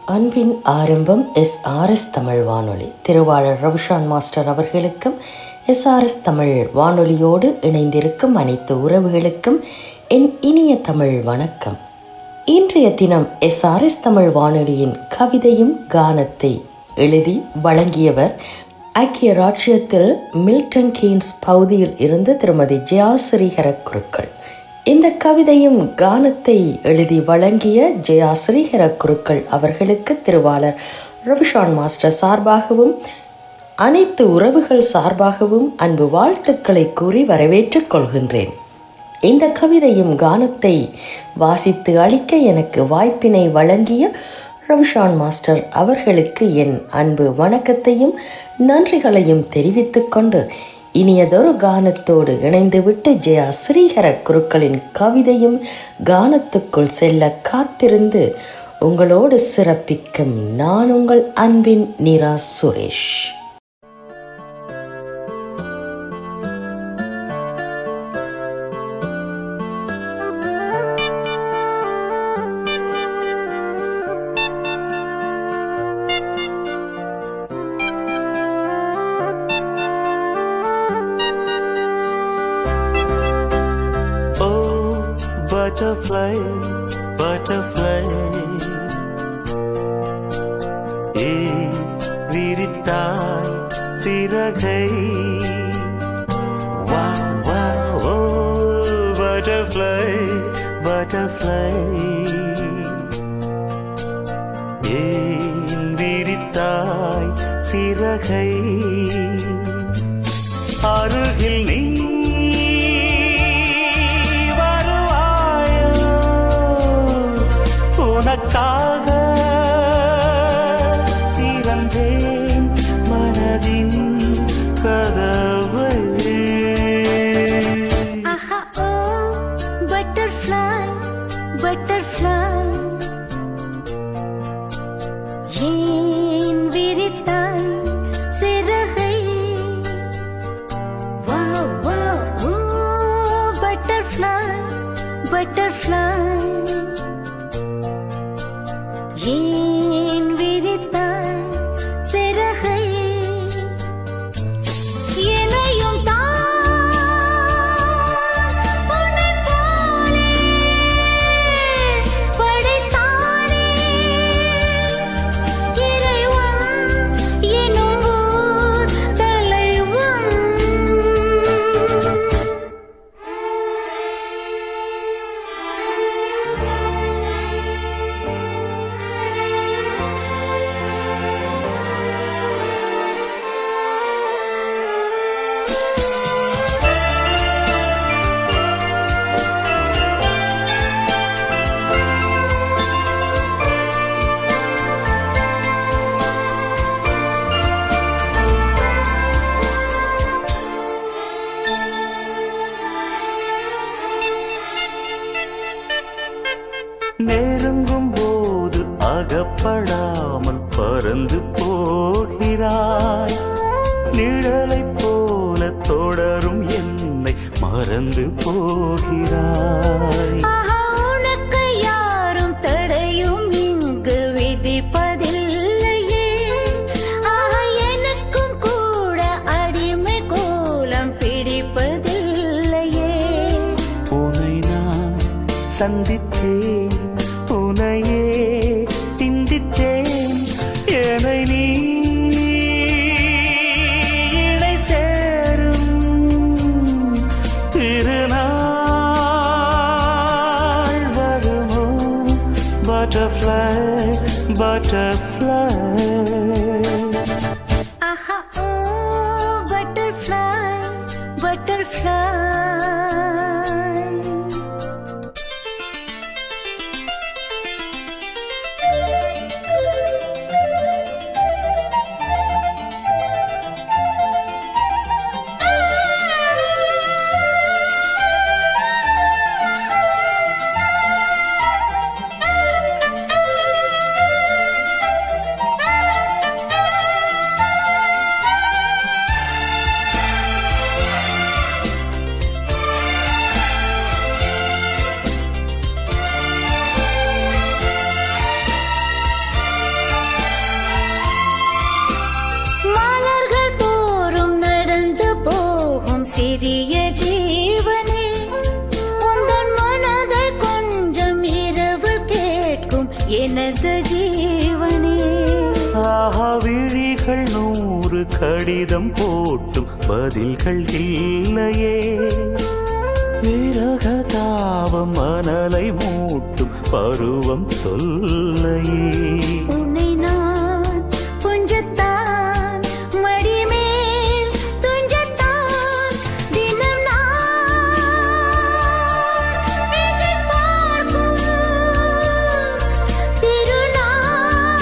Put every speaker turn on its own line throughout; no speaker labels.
அன்பின் ஆரம்பம் S R S Tamil வானொலி திருவாளர் ரவிஷான் மாஸ்டர் அவர்களுக்கும் எஸ் ஆர் எஸ் தமிழ் வானொலியோடு இணைந்திருக்கும் அனைத்து உறவுகளுக்கும் என் இனிய தமிழ் வணக்கம் இன்றைய தினம் எஸ் ஆர் எஸ் தமிழ் வானொலியின் கவிதையும் கானத்தை எழுதி வழங்கியவர் ஐக்கிய ராஜ்யத்தில் மில்டன் கீன்ஸ் பகுதியில் இருந்து திருமதி ஜெயா ஸ்ரீஹர குருக்கள் இந்த கவிதையும் கானத்தை எழுதி வழங்கிய ஜெயா ஸ்ரீஹர குருக்கள் அவர்களுக்கு திருவாளர் ரவிஷான் மாஸ்டர் சார்பாகவும் அனைத்து உறவுகள் சார்பாகவும் அன்பு வாழ்த்துக்களை கூறி வரவேற்றுக் கொள்கின்றேன் இந்த கவிதையும் கானத்தை வாசித்து அளிக்க எனக்கு வாய்ப்பினை வழங்கிய ரவிஷான் மாஸ்டர் அவர்களுக்கு என் அன்பு வணக்கத்தையும் நன்றிகளையும் தெரிவித்துக் கொண்டு இனியதொரு கானத்தோடு இணைந்துவிட்டு ஜெயா ஸ்ரீஹர குருக்களின் கவிதையும் கானத்துக்குள் செல்ல காத்திருந்து உங்களோடு சிறப்பிக்கும் நான் உங்கள் அன்பின் Nira Suresh
Oh, butterfly, butterfly. ஏய் விரித்தாய் சிறகை வா வா ஓ butterfly, butterfly. ஏன் விரித்தாய் சிறகை அருகில் நீ வருவாயோ உனக்காக திறந்தேன் மனதின் கதவை
Aha, oh, butterfly, butterfly. ஏன் விரித்தாய் சிறகை? Wow, wow, oh, butterfly, butterfly. ஏன் விரித்தாய் சிறகை? என்னையும் தான் உன்னைப் போலே படைத்தானே இறைவன் எனும் ஓர் தலைவன்
நெருங்கும் போது அகப்படாமல் பறந்து போகிறாய் நிழலைப் போல தொடரும் என்னை மறந்து போகிறாய்
ஆஹா, உனக்கு யாரும் தடையும் இங்கு விதிப்பதில்லையே ஆஹா, எனக்கும் கூட அடிமை கோலம் பிடிப்பதில்லையே
உனை நான் சந்தித்தேன் உனையே சிந்தித்தேன் என்னை நீ இணை சேரும் திருநாள் வருமோ பட்டர்ஃப்ளை பட்டர்ஃப்ளை
ஆஹா, ஓ, butterfly, butterfly. சிறிய ஜீவனே உந்தன் மனதை கொஞ்சம் இரவு கேட்கும் எனது ஜீவனே
ஆஹா விழிகள் நூறு கடிதம் போட்டும் பதில்கள் இல்லையே விரக தாபம் மணலை மூட்டும் பருவம் தொல்லையே
உன்னை நான் கொஞ்சத்தான் மடிமேல் துஞ்சத்தான் தினம் நான் எதிர்பார்க்கும் திருநாள்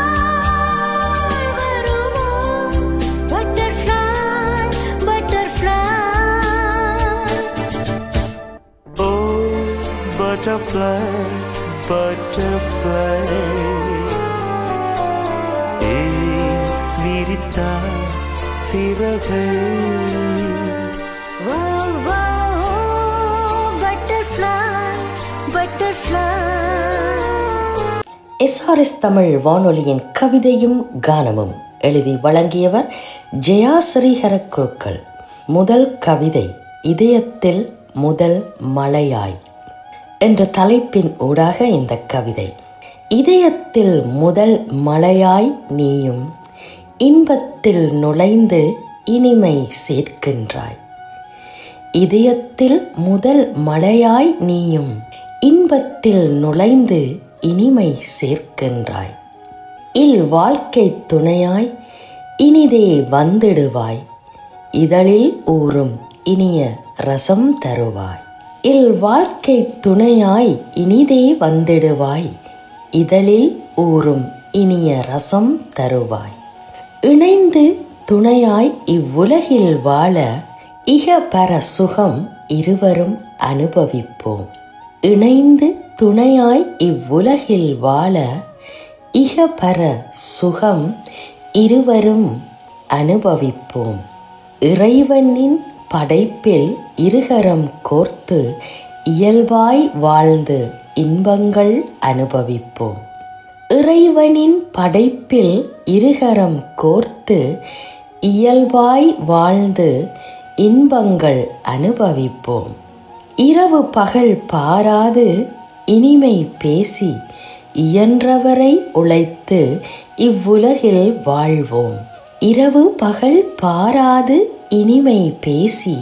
வருமோ பட்டர்ஃப்ளை பட்டர்ஃப்ளை
ஓ பட்டர்ஃப்ளை பட்டர்ஃப்ளை ஏ விரித்தா சிறகை
Wow, wow, butterfly, butterfly.
SRS Tamil வானொலியின் கவிதையும் கானமும் எழுதி வழங்கியவர் ஜெயா ஸ்ரீஹர குருக்கள் முதல் கவிதை இதயத்தில் முதல் மலையாய் என்ற தலைப்பின் ஊடாக இந்த கவிதை இதயத்தில் முதல் மலையாய் நீயும் இன்பத்தில் நுழைந்து இனிமை சேர்க்கின்றாய் இதயத்தில் முதல் மழையாய் நீயும் இன்பத்தில் நுழைந்து இனிமை சேர்க்கின்றாய் இல் வாழ்க்கை துணையாய் இனிதே வந்திடுவாய் இதழில் ஊறும் இனிய ரசம் தருவாய் இல் வாழ்க்கை துணையாய் இனிதே வந்திடுவாய் இதழில் ஊறும் இனிய ரசம் தருவாய் இணைந்து துணையாய் இவ்வுலகில் வாழ இக பர சுகம் இருவரும் அனுபவிப்போம் இணைந்து துணையாய் இவ்வுலகில் வாழ இக பர சுகம் இருவரும் அனுபவிப்போம் இறைவனின் படைப்பில் இருகரம் கோர்த்து இயல்பாய் வாழ்ந்து இன்பங்கள் அனுபவிப்போம் இறைவனின் படைப்பில் இருகரம் கோர்த்து இயல்பாய் வாழ்ந்து இன்பங்கள் அனுபவிப்போம் இரவு பகல் பாராது இனிமை பேசி இயன்றவரை உழைத்து இவ்வுலகில் வாழ்வோம் இரவு பகல் பாராது இனிமை பேசி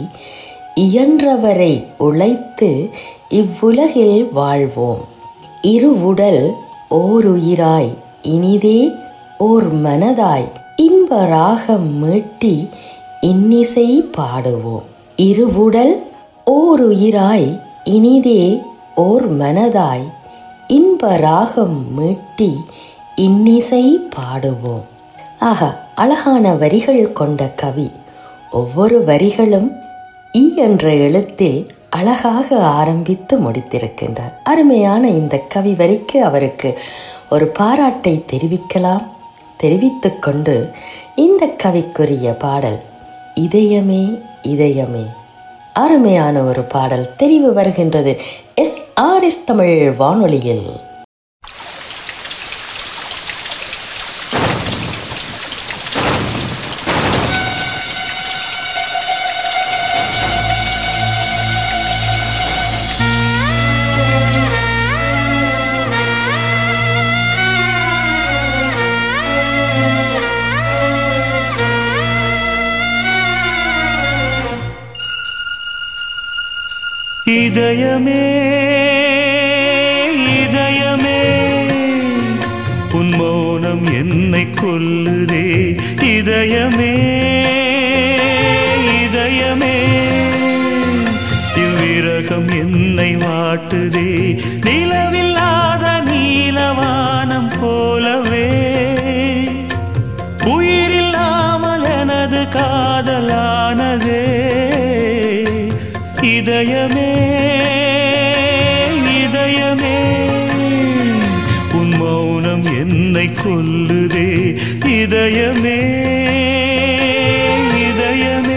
இயன்றவரை உழைத்து இவ்வுலகில் வாழ்வோம் இருவுடல் ஓருயிராய் இனிதே ஓர் மனதாய் இன்ப ராகம் மீட்டி இன்னிசை பாடுவோம் இருவுடல் ஓருயிராய் இனிதே ஓர் மனதாய் இன்ப ராகம் மீட்டி இன்னிசை பாடுவோம் ஆக அழகான வரிகள் கொண்ட கவி ஒவ்வொரு வரிகளும் ஈ என்ற எழுத்தில் அழகாக ஆரம்பித்து முடித்திருக்கின்றார் அருமையான இந்த கவி வரிக்கு அவருக்கு ஒரு பாராட்டை தெரிவிக்கலாம் தெரிவித்துக்கொண்டு இந்த கவிக்குரிய பாடல் இதயமே இதயமே அருமையான ஒரு பாடல் தெரிவு வருகின்றது எஸ் ஆர் எஸ் தமிழ் வானொலியில்
இதயமே இதயமே உன் மௌனம் என்னை கொல்லுதே இதயமே இதயமே இவ்விரகம் என்னை வாட்டுதே நிலவில்லாத நீலவானம் போலவே உயிரில்லாமல் எனது காதலானதே இதயமே இதயமே உன் மௌனம் என்னை கொல்லுதே இதயமே இதயமே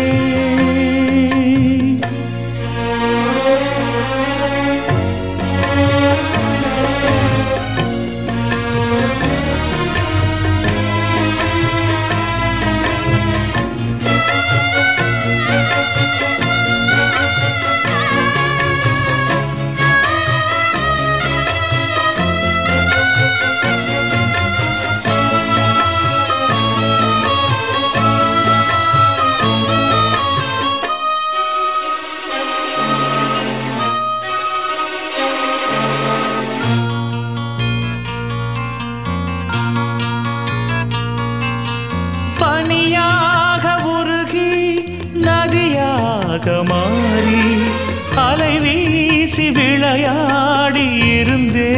காத்தமாரி அலை வீசி விளையாடி இருந்தே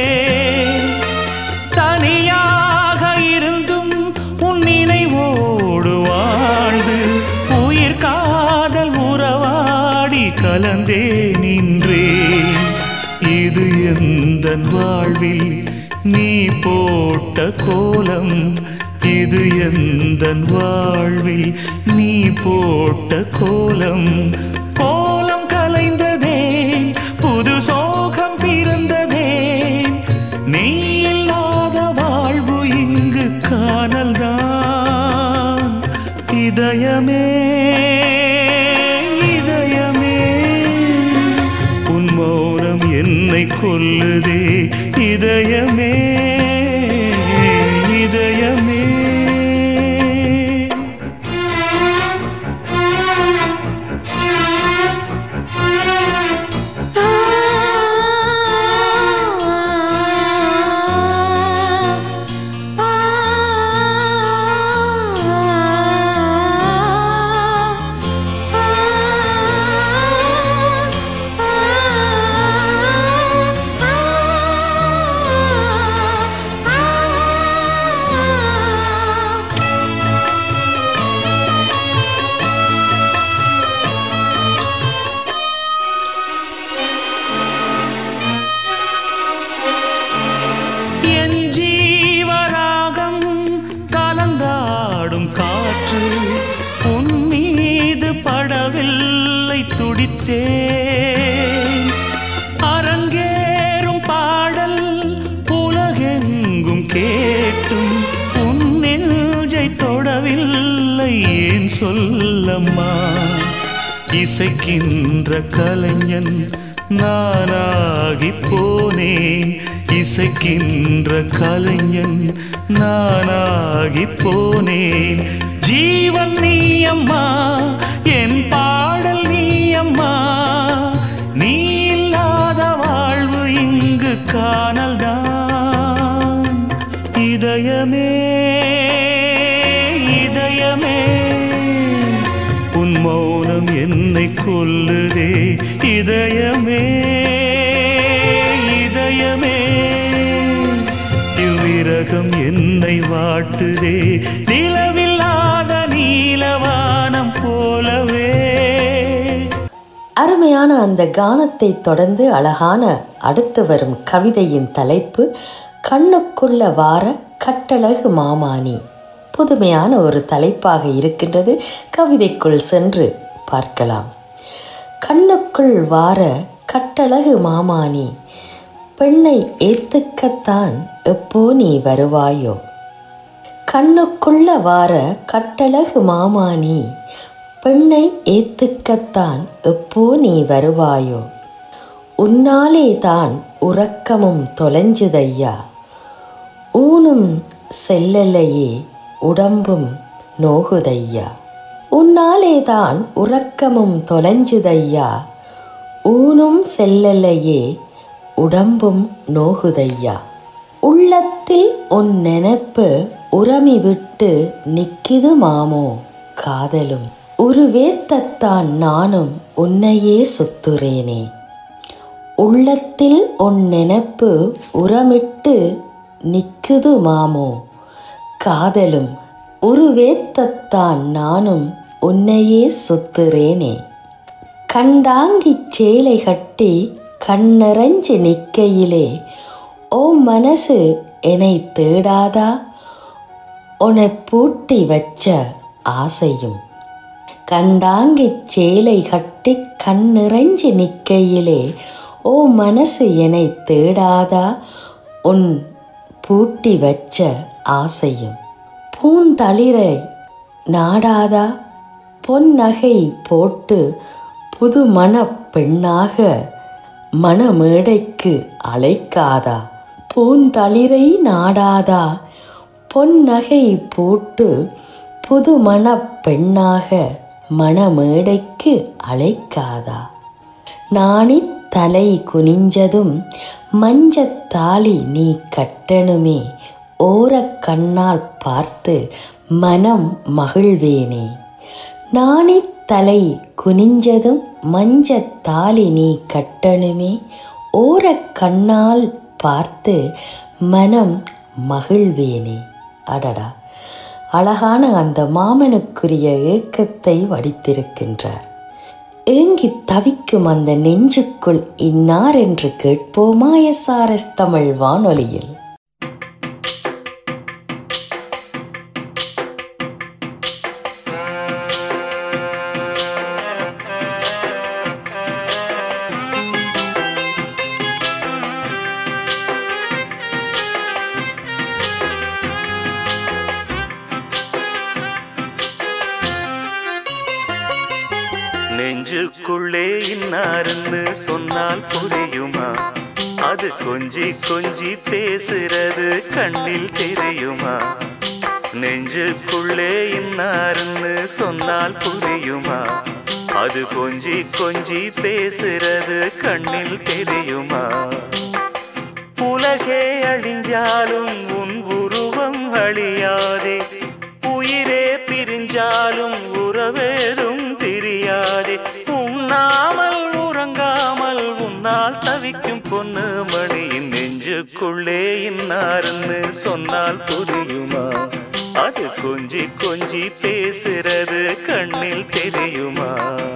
தனியாக இருந்தும் உன் நினைவோடு வாழ்ந்து உயிர் காதல் உறவாடி கலந்தே நின்றேன் இது எந்த வாழ்வில் நீ போட்ட கோலம் இது எந்த வாழ்வில் நீ போட்ட கோலம் கோலம் கலைந்ததே புது சோகம் பிறந்ததே நீ இல்லாத வாழ்வு இங்கு காணல்தான் இதயமே இதயமே உன் மௌனம் என்னை கொல்லுதே இதயமே இதயமே என் ஜீவராகம் கலந்தாடும் காற்று உன் மீது படவில்லை துடித்தே அரங்கேறும் பாடல் உலகெங்கும் கேட்டும் உன் நெஞ்சை தொடவில்லை ஏன் சொல்லம்மா இசைக்கின்ற கலைஞன் நானாகி போனேன் இசைக்கின்ற கலைஞன் நானாகி போனேன் ஜீவன் நீ அம்மா என் பாடல் நீ அம்மா நீ இல்லாத வாழ்வு இங்கு காணல்தான் இதயமே இதயமே உன் மௌனம் என்னை கொல்லுதே இதயமே இதயமே இவ்விரகம் என்னை வாட்டுதே நிலவில்லாத நீலவானம் போலவே
அருமையான அந்த கானத்தை தொடர்ந்து அழகான அடுத்து வரும் கவிதையின் தலைப்பு கண்ணுக்குள்ள வார கட்டழகு மாமானி புதுமையான ஒரு தலைப்பாக இருக்கின்றது கவிதைக்குள் சென்று பார்க்கலாம் கண்ணுக்குள் வார கட்டழகு மாமானி பெண்ணை ஏத்துக்கத்தான் எப்போ நீ வருவாயோ கண்ணுக்குள்ள வார கட்டழகு மாமானி பெண்ணை ஏத்துக்கத்தான் எப்போ நீ வருவாயோ உன்னாலே தான் உறக்கமும் தொலைஞ்சுதையா ஊனும் செல்லலையே உடம்பும் நோகுதையா உன்னாலே தான் உறக்கமும் தொலைஞ்சுதையா ஊனும் செல்லலையே உடம்பும் நோகுதையா உள்ளத்தில் உன் நினைப்பு உரமி விட்டு நிக்கிது மாமோ காதலும் உருவேத்தத்தான் நானும் உன்னையே சுத்துறேனே உள்ளத்தில் உன் நினைப்பு உரமிட்டு நிக்குது மாமோ காதலும் உருவேத்தத்தான் நானும் உன்னையே சுத்துறேனே கண்டாங்கிச் சேலை கட்டி கண்ணறைஞ்சு நிக்கையிலே ஓ மனசு என்னை தேடாதா உன்னை பூட்டி வச்ச ஆசையும் கண்டாங்கிச் சேலை கட்டி கண்ணிறைஞ்சு நிக்கையிலே ஓ மனசு என்னை தேடாதா உன் பூட்டி வச்ச ஆசையும் பூந்தளிரை நாடாதா பொன்னகை போட்டு புது மணப் பெண்ணாக மணமேடைக்கு அழைக்காதா பூந்தளிரை நாடாதா பொன்னகை போட்டு புது மணப் பெண்ணாக மணமேடைக்கு அழைக்காதா நாணித் தலை குனிஞ்சதும் மஞ்சத் தாலி நீ கட்டணுமே ஓரக் கண்ணால் பார்த்து மனம் மகிழ்வேனே நாணித் தலை குனிஞ்சதும் மஞ்சத் தாலி நீ கட்டணுமே ஓரக் கண்ணால் பார்த்து மனம் மகிழ்வேனே அடடா அழகான அந்த மாமனுக்குரிய ஏக்கத்தை வடித்திருக்கின்றார் ஏங்கித் தவிக்கும் அந்த நெஞ்சுக்குள் இன்னார் என்று கேட்போமா எஸ்ஆர்எஸ் தமிழ் வானொலியில்
நெஞ்சுக்குள்ளே இன்னாருன்னு சொன்னால் புரியுமா அது கொஞ்சி கொஞ்சி பேசுறது கண்ணில் தெரியுமா நெஞ்சுக்குள்ளே இன்னாருன்னு சொன்னால் புரியுமா அது கொஞ்சி கொஞ்சி பேசுறது கண்ணில் தெரியுமா உலகே அழிஞ்சாலும் உன் உருவம் அழியாதே உயிரே பிரிஞ்சாலும் உறவேதும் பிரியாதே உண்ணாமல் உறங்காமல் உன்னால் தவிக்கும் பொண்ணு மணியின் நெஞ்சுக்குள்ளே இன்னாருன்னு சொன்னால் புரியுமா அது கொஞ்சி கொஞ்சி பேசுறது கண்ணில் தெரியுமா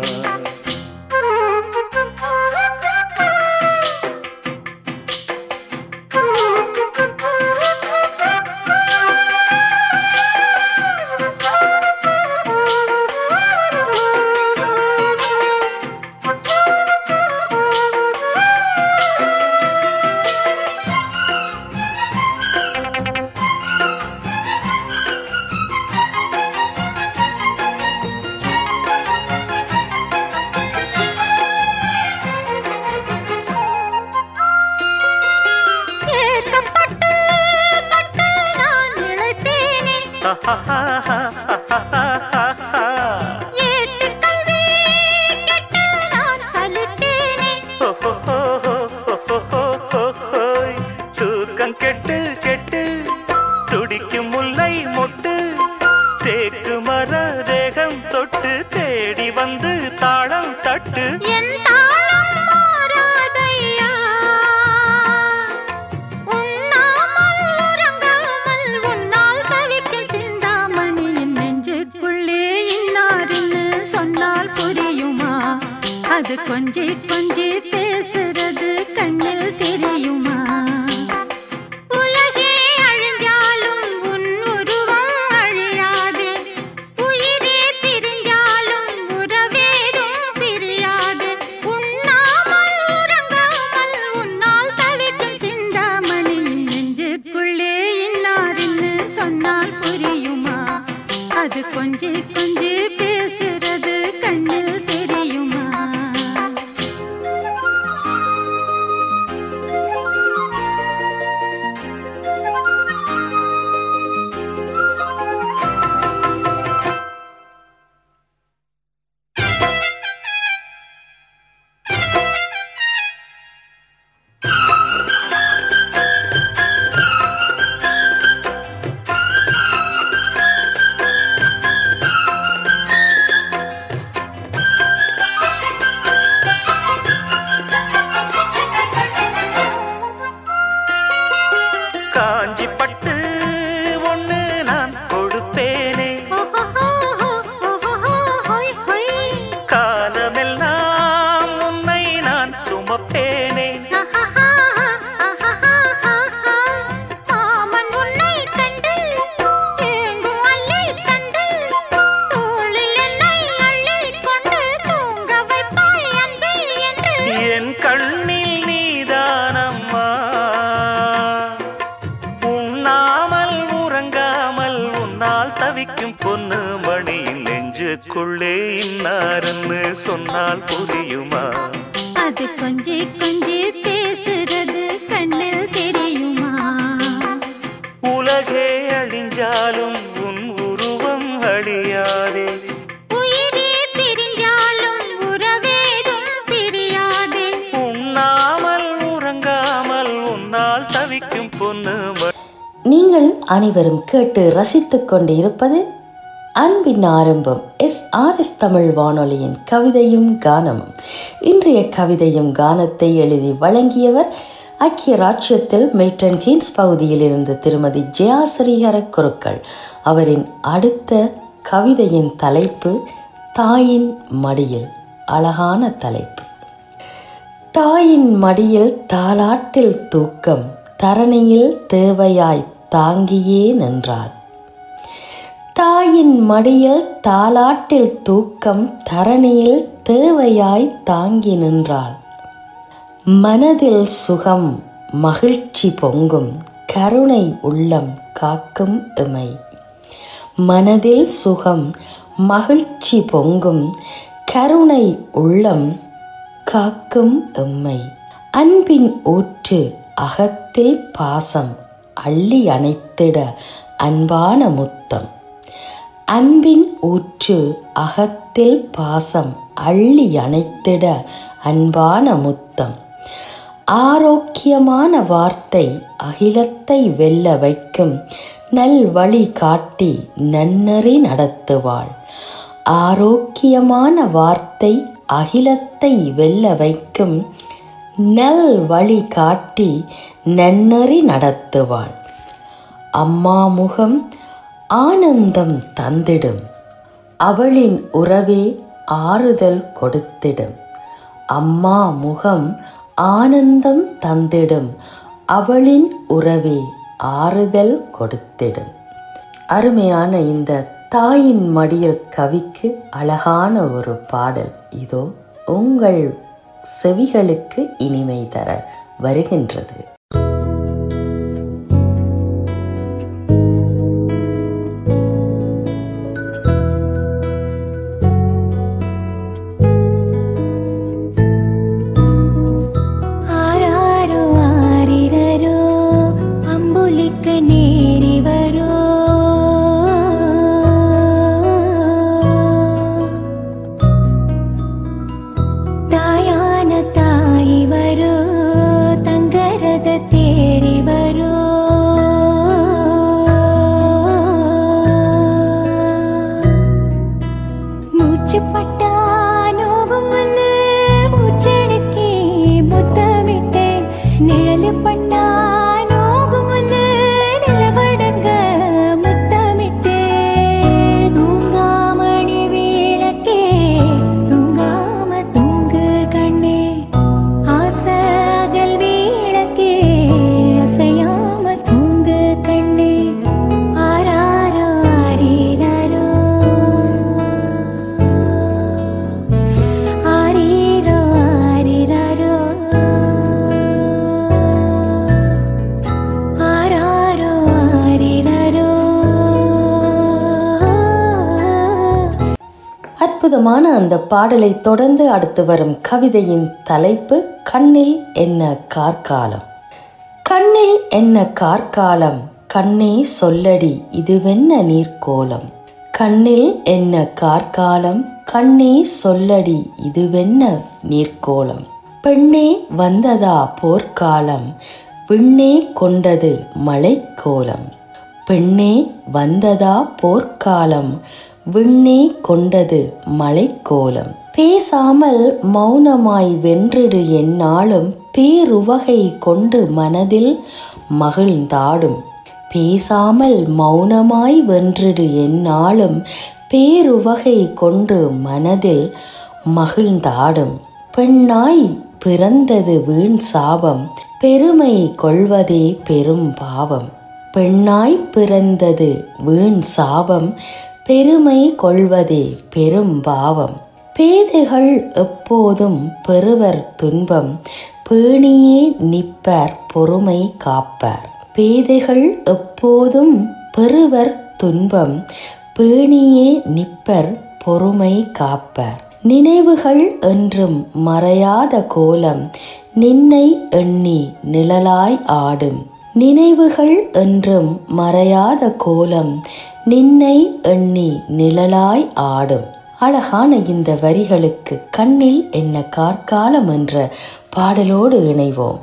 ஏக்கப்பட்டு பட்டு நான் இழைத்தேனே ஏட்டு கல்வி கெட்டு நான் சலித்தேனே
தூக்கம் கெட்டு கெட்டு துடிக்கும் முல்லை மொட்டு தேக்கு மர தேகம் தொட்டு தேடி வந்து தாளம் தட்டு
என் தாளம் மாறாதையா உண்ணாமல் உறங்காமல் உன்னால் தவிக்க சிந்தாமணியின் நெஞ்சுக்குள்ளே இன்னாருன்னு சொன்னால் புரியுமா அது கொஞ்சி கொஞ்சி பேசுறது கண்ணில் தெரியுமா உலகே அழிஞ்சாலும் உன் உருவம் அழியாதே உயிரே பிரிஞ்சாலும் உறவேதும் பிரியாது உண்ணாமல் உறங்காமல் உன்னால் தவிக்கும் சிந்தாமணி நெஞ்சுக்குள்ளே இன்னாருன்னு சொன்னால் புரியுமா அது கொஞ்சி கொஞ்சி பேசுறது கண்ணில் தெரியுமா
காஞ்சி பட்டு ஒண்ணு நான் கொடுப்பேனே காலமெல்லாம் உன்னை நான் சுமப்பேனே
மாமன் உன்னை கண்டு ஏங்கும் அள்ளி தண்டு தோளில் என்னை அள்ளிக் கொண்டு தூங்க வைப்பாய் அன்பே என்று
என் கண்ணில் நீதானம்மா உண்ணாமல் உறங்காமல் உன்னால் தவிக்கும் பொண்ணு மணியின் நெஞ்சுக்குள்ளே இன்னாருன்னு சொன்னால் புரியுமா
அது கொஞ்சி கொஞ்சி பேசுறது கண்ணில் தெரியுமா
உலகே அழிஞ்சாலும் உன் உருவம் அழியாதே
உயிரே பிரிஞ்சாலும் உறவேதும் பிரியாதே
உண்ணாமல் உறங்காமல் உன்னால் தவிக்கும் பொண்ணு ம-
நீங்கள் அனைவரும் கேட்டு ரசித்துக் கொண்டு இருப்பது அன்பின் ஆரம்பம் எஸ் ஆர் எஸ் தமிழ் வானொலியின் கவிதையும் கானமும் இன்றைய கவிதையும் கானத்தை எழுதி வழங்கியவர் ஐக்கிய ராஜ்யத்தில் மில்டன் கீன்ஸ் பகுதியில் இருந்து திருமதி ஜெயா ஸ்ரீஹர குருக்கள் அவரின் அடுத்த கவிதையின் தலைப்பு தாயின் மடியில் அழகான தலைப்பு தாயின் மடியில் தாலாட்டில் தூக்கம் தரணியில் தேவையாய் தாங்கியே நின்றாள் தாயின் மடியில் தாலாட்டில் தூக்கம் தரணியில் தேவையாய் தாங்கி நின்றாள் மனதில் சுகம் மகிழ்ச்சி பொங்கும் கருணை உள்ளம் காக்கும் இமை மனதில் சுகம் மகிழ்ச்சி பொங்கும் கருணை உள்ளம் காக்கும் எம்மை அன்பின் ஊற்று அகத்தில் பாசம் அள்ளி அணைத்திட அன்பான முத்தம் அன்பின் ஊற்று அகத்தில் பாசம் அள்ளி அணைத்திட அன்பான முத்தம் ஆரோக்கியமான வார்த்தை அகிலத்தை வெல்ல வைக்கும் நல் வழி காட்டி நன்னறி நடத்துவாள் ஆரோக்கியமான வார்த்தை அகிலத்தை வெல்ல வைக்கும் நல் வழி காட்டி நன்னறி நடத்துவாள் அம்மா முகம் ஆனந்தம் தந்திடும் அவளின் உறவே ஆறுதல் கொடுத்திடும் அம்மா முகம் ஆனந்தம் தந்திடும் அவளின் உறவே ஆறுதல் கொடுத்திடும் அருமையான இந்த தாயின் மடியில் கவிக்கு அழகான ஒரு பாடல் இதோ உங்கள் செவிகளுக்கு இனிமை தர வருகின்றது
ആരാരോ ആരിരരോ അമ്പുലിക്ക നേരി വരോ തായാന തായി വരോ തങ്കരത തേരി വരോ മൂച്ചുപട്ടാ നോവുമെന്ന് മൂച്ചടക്കി മുത്തമിട്ട് നിഴലുപട്ടാ നോവുമെന്ന് നിലവടങ്ക മുത്തമിട്ട് തൂങ്ങാമണി വീളക്കേ തൂങ്ങാമ തൂங்கு கண்ணே ஆசகல் வீளக்கே அசையாம தூங்கு கண்ணே ஆராரோ ஆரீராரோ ஆரீரோ ஆரீராரோ ஆராரோ ஆரீராரோ
அற்புதமான அந்த பாடலை தொடர்ந்து அடுத்து வரும் கவிதையின் தலைப்பு கண்ணில் என்ன கார்காலம் கண்ணில் என்ன கார்காலம் கண்ணே சொல்லடி இதுவென்ன நீர்க்கோலம் கண்ணில் என்ன கார்காலம் கண்ணே சொல்லடி இதுவென்ன நீர்க்கோலம் பெண்ணே வந்ததா போர்க்காலம் விண்ணே கொண்டது மழைக்கோலம் பெண்ணே வந்ததா போர்க்காலம் விண்ணே கொண்டது மலைக்கோலம் பேசாமல் மௌனமாய் வென்றிடு எந்நாளும் பேருவகை கொண்டு மனதில் மகிழ்ந்தாடும் பேசாமல் மௌனமாய் வென்றிடு எந்நாளும் பேருவகை கொண்டு மனதில் மகிழ்ந்தாடும் பெண்ணாய் பிறந்தது வீண் சாபம் பெருமை கொள்வதே பெரும் பாவம் பெண்ணாய் பிறந்தது வீண் சாபம் பெருமை கொள்வதே பெரும் பாவம் பேதைகள் எப்போதும் பெறுவர் துன்பம் பேணியே நிப்பர் பொறுமை காப்பர் பேதைகள் எப்போதும் பெறுவர் துன்பம் பேணியே நிப்பர் பொறுமை காப்பர் நினைவுகள் என்றும் மறையாத கோலம் நின்னை எண்ணி நிழலாய் ஆடும் நினைவுகள் என்றும் மறையாத கோலம் நின்னை எண்ணி நிழலாய் ஆடும் அழகான இந்த வரிகளுக்கு கண்ணில் என்ன கார்காலம் என்ற பாடலோடு இணைவோம்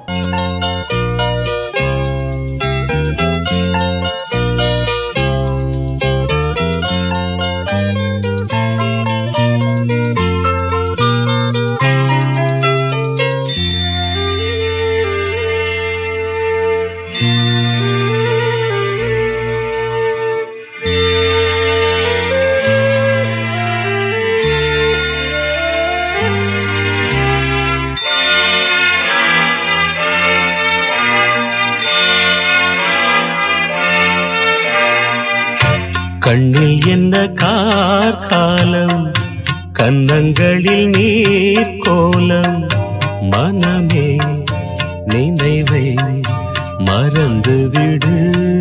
கண்ணில் என்ன கார்காலம் கன்னங்களில் நீர் கோலம் மனமே நினைவை மறந்து விடு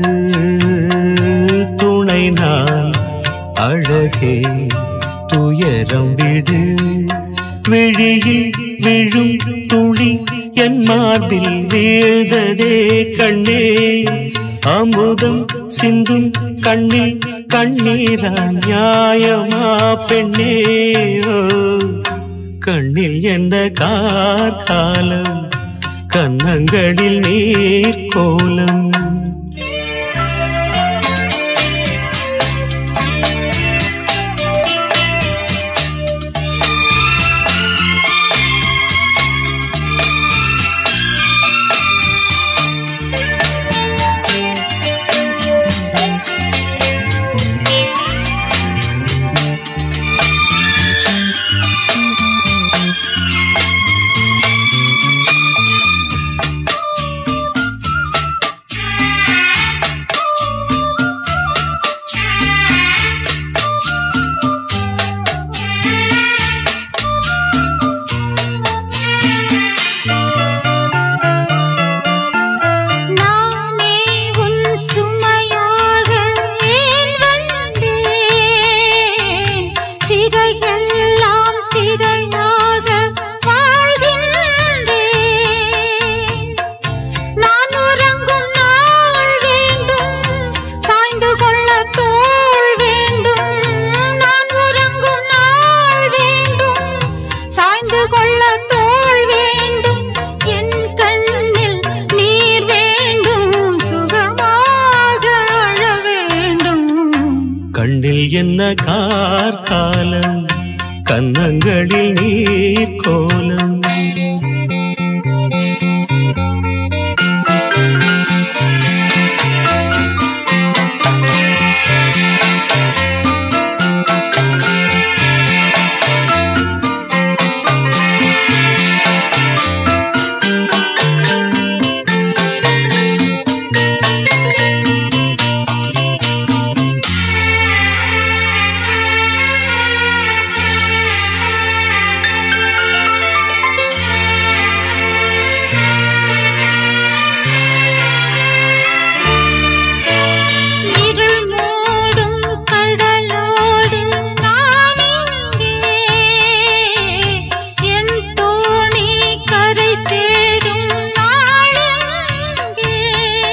துணை நான் அழகே துயரம் விடு விழியில் விழும் துளி என் மார்பில் வீழ்ந்ததே கண்ணே அமுதம் சிந்தும் கண்ணில் கண்ணீரா நியாயமா பெண்ணே ஓ, கண்ணில் என்ன கார்காலம் கன்னங்களில் நீர் கோலம்
நானே உன் சுமையாக ஏன் வந்தேன் சிறையெல்லாம் சிறையாக வாழ்கின்றேன் நான் உறங்கும் நாள் வேண்டும் சாய்ந்து கொள்ள தோள் வேண்டும் நான் உறங்கும் நாள் வேண்டும் சாய்ந்து கொள்ள தோள் வேண்டும் என் கண்ணில் நீர் வேண்டும் சுகமாக அழ வேண்டும்
கண்ணில் என்ன கார்காலம் கன்னங்களில் நீர் கோலம்
இருள் மூடும் கடலோடு நான் இங்கே என் தோணி கரை சேரும் நாளெங்கே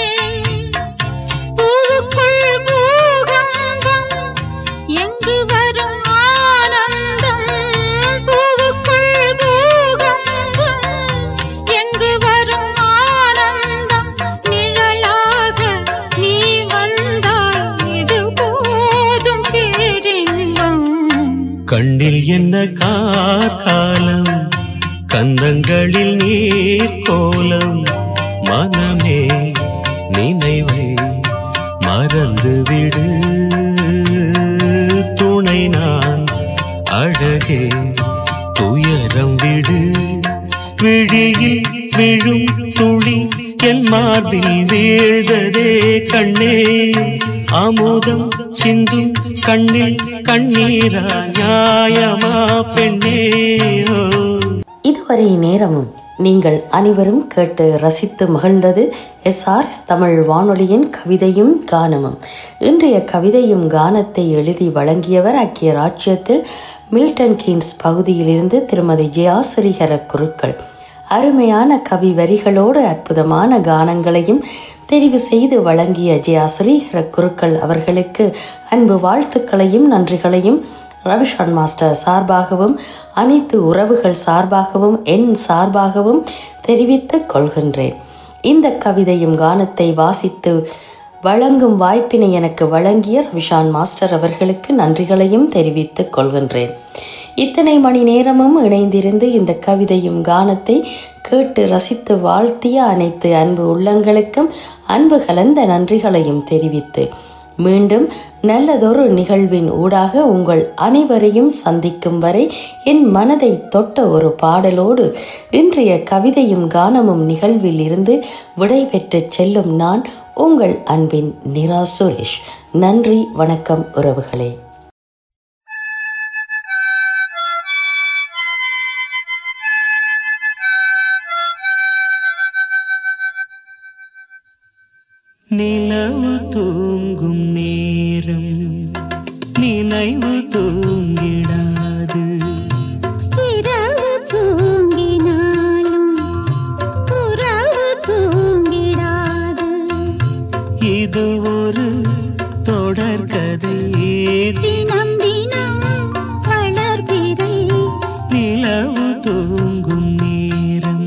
பூவுக்குள் பூகம்பம் எங்கு வரும் ஆனந்தம் பூவுக்குள் பூகம்பம் எங்கு வரும் ஆனந்தம் நிழலாக நீ வந்தால் இது போதும் பேரின்பம்
கண்ணில் என்ன கார்காலம் கன்னங்களில் நீர் கோலம் மனமே நினைவை மறந்து விடு துணை நான் அழகே துயரம் விடு விழியில் விழும் துளி என் மார்பில் வீழ்ந்ததே கண்ணே அமுதம் சிந்தும் கண்ணில் கண்ணீரா நியாயமா பெண்ணே ஓ
இதுவரை நேரமும் நீங்கள் அனைவரும் கேட்டு ரசித்து மகிழ்ந்தது எஸ்ஆர்எஸ் தமிழ் வானொலியின் கவிதையும் கானமும் இன்றைய கவிதையும் கானத்தை எழுதி வழங்கியவர் ஐக்கிய ராஜ்யத்தில் மில்டன் கீன்ஸ் பகுதியிலிருந்து திருமதி ஜெயாசிரிகர குருக்கள் அருமையான கவி வரிகளோடு அற்புதமான கானங்களையும் தெரிவு செய்து வழங்கிய ஜெயாசிரிகர குருக்கள் அவர்களுக்கு அன்பு வாழ்த்துக்களையும் நன்றிகளையும் ரவிஷான் மாஸ்டர் சார்பாகவும் அனைத்து உறவுகள் சார்பாகவும் என் சார்பாகவும் தெரிவித்துக் கொள்கின்றேன் இந்த கவிதையும் கானத்தை வாசித்து வழங்கும் வாய்ப்பினை எனக்கு வழங்கிய ரவிஷான் மாஸ்டர் அவர்களுக்கு நன்றிகளையும் தெரிவித்துக் கொள்கின்றேன் இத்தனை மணி நேரமும் இணைந்திருந்து இந்த கவிதையும் கானத்தை கேட்டு ரசித்து வாழ்த்திய அனைத்து அன்பு உள்ளங்களுக்கும் அன்பு கலந்த நன்றிகளையும் தெரிவித்து மீண்டும் நல்லதொரு நிகழ்வின் ஊடாக உங்கள் அனைவரையும் சந்திக்கும் வரை என் மனதை தொட்ட ஒரு பாடலோடு இன்றைய கவிதையும் கானமும் நிகழ்வில் இருந்து விடைபெற்று செல்லும் நான் உங்கள் அன்பின் நிரா சுரேஷ் நன்றி வணக்கம் உறவுகளே
நிலவு தூங்கும் நேரம் நினைவு தூங்கிடாது
இரவு தூங்கினாலும் உறவு தூங்கிடாது
இது ஒரு தொடர்கதை
தினம் தினம் வளர்பிறை
நிலவு தூங்கும் நேரம்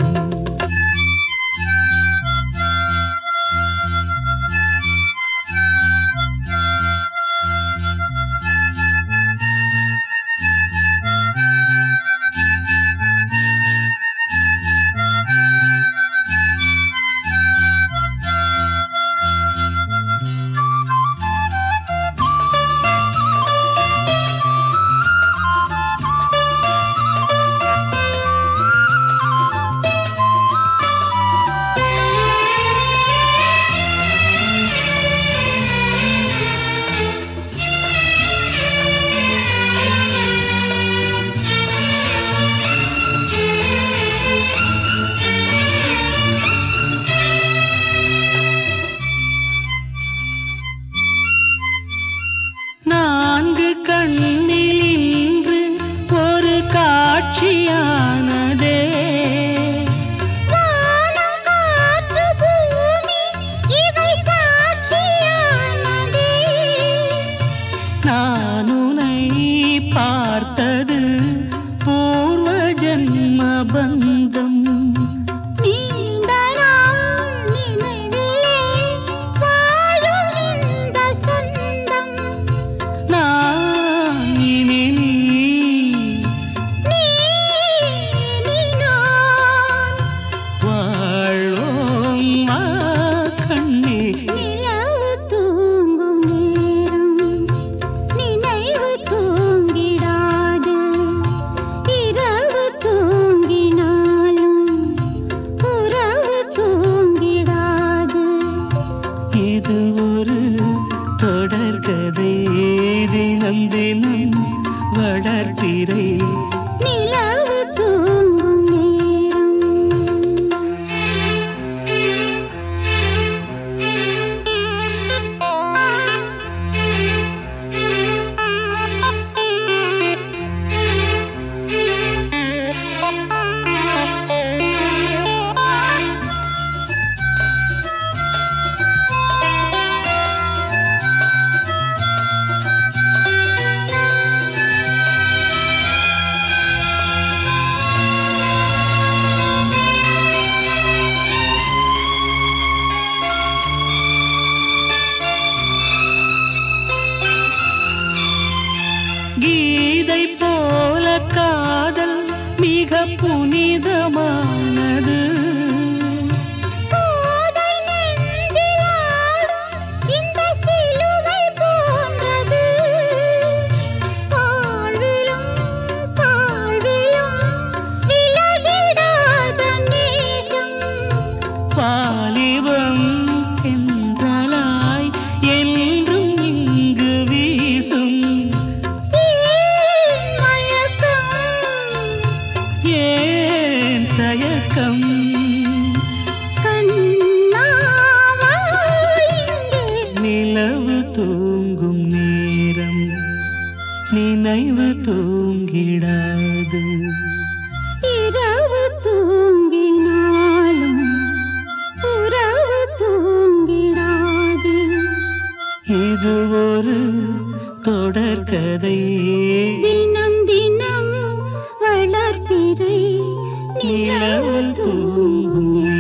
நான்கு கண்ணில் இன்று ஒரு காட்சியானதே
வானம் காற்று பூமி இவை சாட்சியானதே
நான் உனை பார்த்தது பூர்வ ஜன்ம பந்தம்
நீண்ட நாள் நினைவிலே வாழும் இந்த சொந்தம்
நான் இனி நீ
நீ நீ நான்
வாழ்வோம் வா கண்ணே
நிலவு தூங்கும் நேரம் நினைவு தூங்கிடாது இரவு தூங்கினாலும் உறவு தூங்கிடாது
இது ஒரு தொடர்கதை தினம் தினம் வளர்பிறை
நிலவு தூங்கும் நேரம்
கீதை போல காதல் மிக புனிதமானது
கோதை நெஞ்சில் ஆடும் இந்த சிலுவை போன்றது வாழ்விலும் தாழ்விலும் விலகிடாத நேசம்
வாலிபம் என்றலாய் என்றும் இங்கு வீசும்
ஏன் மயக்கம்
ஏன் தயக்கம்
கண்ணாவா இங்கே
நிலவு தூங்கும் நேரம் நினைவு தூங்கிடாது
இரவு தூங்கினாலும் உறவு தூங்கிடாது
இது ஒரு தொடர்கதை
தினம் தினம் வளர்பிறை
நிலவு தூங்கும்